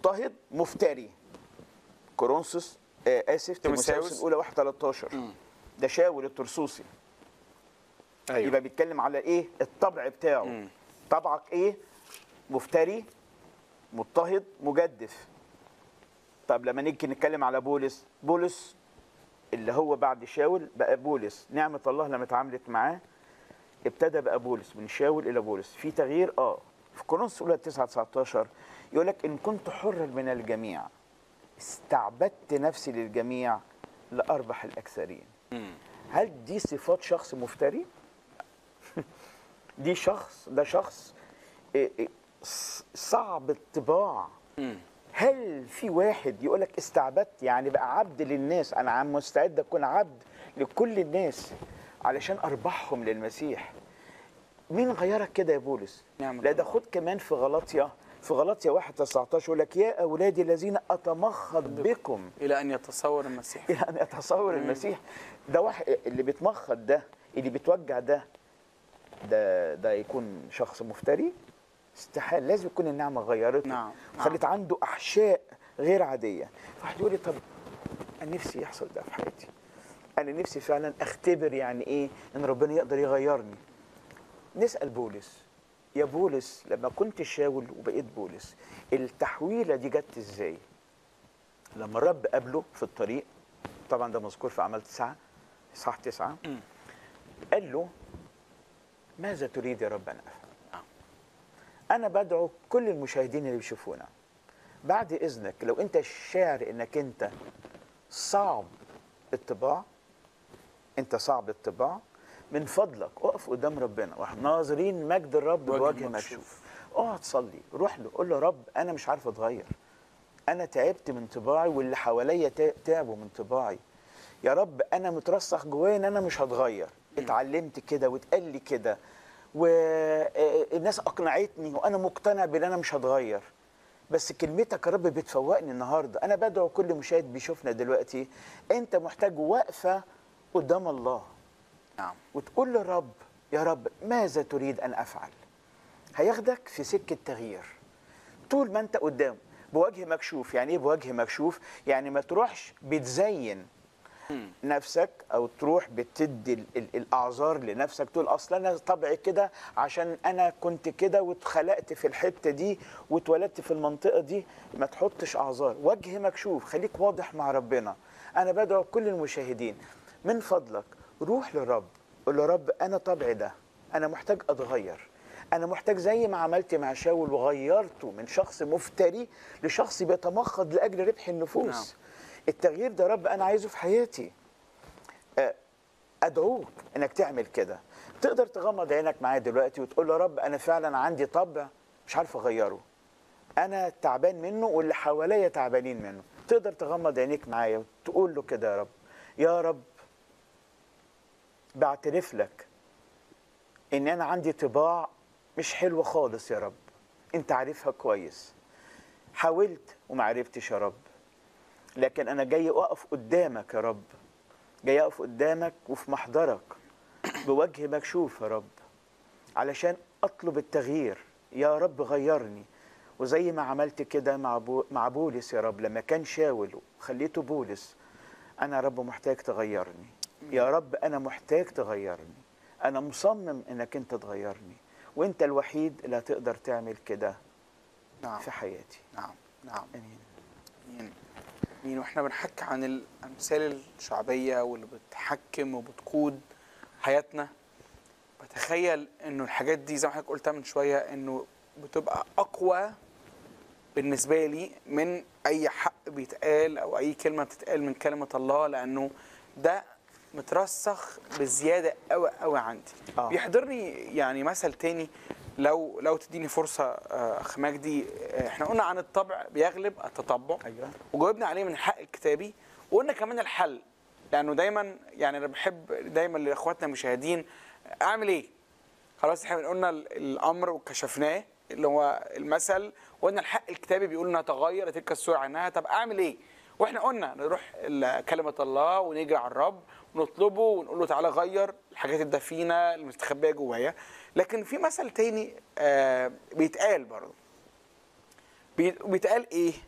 مضطهد مفتري كورنثوس آه اسف تيموثاوس. تيموثاوس الاولى 1 13 ده شاول الترسوسي ايوه يبقى بيتكلم على ايه الطبع بتاعه مم. طبعك ايه مفتري مضطهد مجدف طب لما نيجي نتكلم على بولس بولس اللي هو بعد شاول بقى بولس نعمة الله لما اتعاملت معاه ابتدى بقى بولس من شاول الى بولس في تغيير اه في كورنثوس الاولى 9 19 يقول لك ان كنت حرا من الجميع استعبدت نفسي للجميع لاربح الاكثرين مم. هل دي صفات شخص مفتري؟ دي شخص ده شخص إيه إيه ص- صعب الطباع مم. هل في واحد يقول لك استعبدت يعني بقى عبد للناس انا عم مستعد اكون عبد لكل الناس علشان اربحهم للمسيح مين غيرك كده يا بولس نعم لا ده خد كمان في غلطيا في غلطيا 1 19 يقول لك يا اولادي الذين اتمخض بكم الى ان يتصور المسيح الى ان اتصور المسيح ده واحد اللي بيتمخض ده اللي بيتوجع ده ده ده يكون شخص مفتري استحال لازم يكون النعمه غيرته نعم، خلت عنده احشاء غير عاديه فواحد يقول لي طب انا نفسي يحصل ده في حياتي انا نفسي فعلا اختبر يعني ايه ان ربنا يقدر يغيرني نسال بولس يا بولس لما كنت شاول وبقيت بولس التحويله دي جت ازاي لما الرب قابله في الطريق طبعا ده مذكور في اعمال تسعه صح تسعه مم. قال له ماذا تريد يا رب ان افعل؟ آه. انا بدعو كل المشاهدين اللي بيشوفونا بعد اذنك لو انت شاعر انك انت صعب الطباع انت صعب الطباع من فضلك اقف قدام ربنا واحنا ناظرين مجد الرب بوجه بوجه مكشوف. مكشوف اقعد صلي روح له قول له رب انا مش عارف اتغير انا تعبت من طباعي واللي حواليا تا- تعبوا من طباعي يا رب انا مترسخ جوايا ان انا مش هتغير اتعلمت كده واتقال لي كده والناس اقنعتني وانا مقتنع بان انا مش هتغير بس كلمتك يا رب بتفوقني النهارده انا بدعو كل مشاهد بيشوفنا دلوقتي انت محتاج وقفه قدام الله نعم وتقول للرب يا رب ماذا تريد ان افعل هياخدك في سكه تغيير طول ما انت قدامه بوجه مكشوف يعني ايه بوجه مكشوف يعني ما تروحش بتزين مم. نفسك او تروح بتدي ال- ال- الاعذار لنفسك تقول اصل انا طبعي كده عشان انا كنت كده واتخلقت في الحته دي واتولدت في المنطقه دي ما تحطش اعذار وجه مكشوف خليك واضح مع ربنا انا بدعو كل المشاهدين من فضلك روح للرب قول له رب انا طبعي ده انا محتاج اتغير انا محتاج زي ما عملت مع شاول وغيرته من شخص مفتري لشخص بيتمخض لاجل ربح النفوس نعم. التغيير ده يا رب انا عايزه في حياتي آه، ادعوك انك تعمل كده تقدر تغمض عينك معايا دلوقتي وتقول له يا رب انا فعلا عندي طبع مش عارف اغيره انا تعبان منه واللي حواليا تعبانين منه تقدر تغمض عينيك معايا وتقول له كده يا رب يا رب بعترف لك ان انا عندي طباع مش حلوه خالص يا رب انت عارفها كويس حاولت وما عرفتش يا رب لكن انا جاي اقف قدامك يا رب جاي اقف قدامك وفي محضرك بوجه مكشوف يا رب علشان اطلب التغيير يا رب غيرني وزي ما عملت كده مع بو مع بولس يا رب لما كان شاول وخليته بولس انا يا رب محتاج تغيرني يا رب انا محتاج تغيرني انا مصمم انك انت تغيرني وانت الوحيد اللي هتقدر تعمل كده نعم في حياتي نعم نعم امين مين مين واحنا بنحكي عن الامثال الشعبيه واللي بتحكم وبتقود حياتنا بتخيل انه الحاجات دي زي ما حضرتك قلتها من شويه انه بتبقى اقوى بالنسبه لي من اي حق بيتقال او اي كلمه بتتقال من كلمه الله لانه ده مترسخ بزياده قوي قوي عندي آه. بيحضرني يعني مثل تاني لو لو تديني فرصه آه، اخ مجدي آه، احنا قلنا عن الطبع بيغلب التطبع ايوه وجاوبنا عليه من الحق الكتابي وقلنا كمان الحل لانه دايما يعني انا بحب دايما لاخواتنا المشاهدين اعمل ايه؟ خلاص احنا قلنا ال- الامر وكشفناه اللي هو المثل وقلنا الحق الكتابي بيقول انها تغير تلك الصوره عنها طب اعمل ايه؟ واحنا قلنا نروح ال- كلمه الله ونجري على الرب ونطلبه ونقول له تعالى غير الحاجات الدفينه المستخبيه جوايا لكن في مثل تاني آه بيتقال برضه بي- بيتقال ايه؟